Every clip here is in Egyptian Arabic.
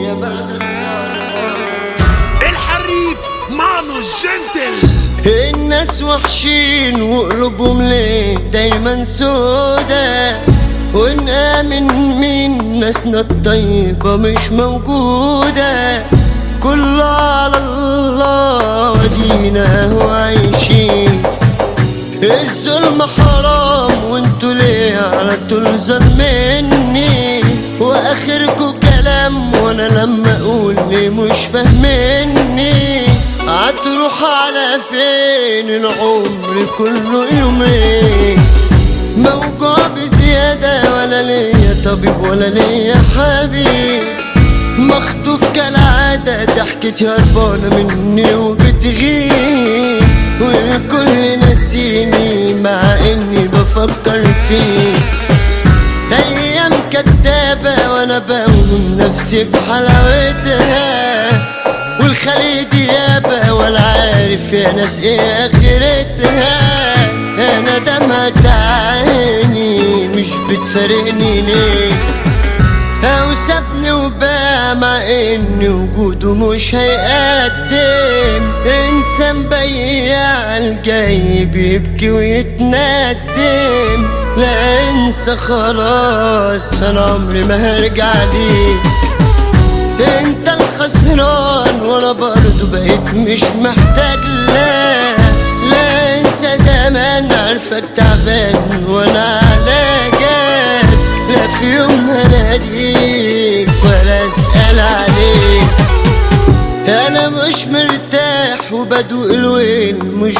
الحريف مانو جنتل الناس وحشين وقلوبهم ليه دايما سودا ونآمن مين ناسنا الطيبة مش موجودة كله على الله ودينا وعايشين الظلم حرام وانتوا ليه على طول ظالميني واخركوا كلام وانا لما اقول ليه مش فاهميني هتروح على فين العمر كله يومين موجوع بزيادة ولا ليا طبيب ولا ليا حبيب مخطوف كالعادة ضحكتي هربانة مني وبتغيب والكل ناسيني مع اني بفكر فيه ايام كدابة وانا بوهم نفسي بحلاوتها والخلي ديابة ولا عارف يا ناس ايه اخرتها انا دمعت عيني مش بتفارقني ليه او سابني وباع مع ان وجوده مش هيقدم انسان بياع الجاي بيبكي ويتندم لا انسى خلاص انا عمري ما هرجع ليك انت الخسران وانا برضو بقيت مش محتاج لا لا انسى زمان عارفك تعبان وانا علاجك لا في يوم هناديك ولا اسأل عليك انا مش مرتاح وبدوق الويل مش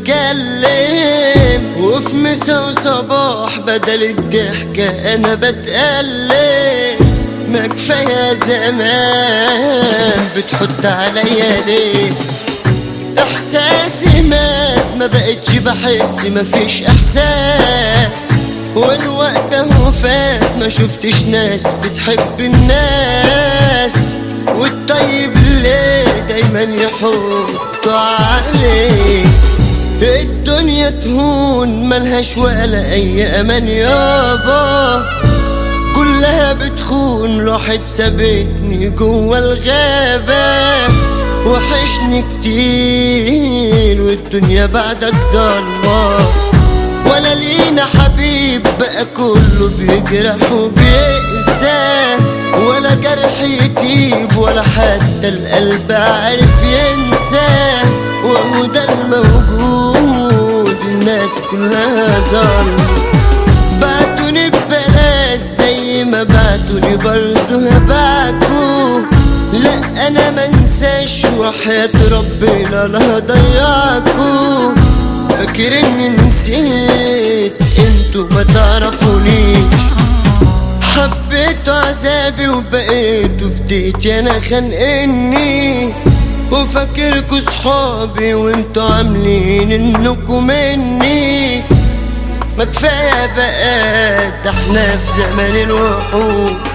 بتكلم وفي مسا وصباح بدل الضحكة انا بتألم ما كفاية زمان بتحط عليا ليه احساسي مات ما بقتش بحس مفيش احساس والوقت اهو فات ما شفتش ناس بتحب الناس والطيب ليه دايما يحطوا عليه الدنيا تهون ملهاش ولا اي امان يابا كلها بتخون راحت سابتني جوا الغابة وحشني كتير والدنيا بعدك ضلمة ولا لينا حبيب بقى كله بيجرح وبيقسى ولا جرح يطيب ولا حتى القلب عارف ينسى وهو ده الموجود الناس كلها ظالمة بعتوني ببلاش زي ما بعتوني برضه هبعكوا لا انا منساش وحياة ربنا لا هضيعكوا فاكر اني نسيت انتوا ما تعرفونيش حبيتوا عذابي وبقيتوا في ديتي انا خانقني وفاكركوا صحابي وانتوا عاملين انكوا مني ما كفايه بقى ده احنا في زمن الوحوش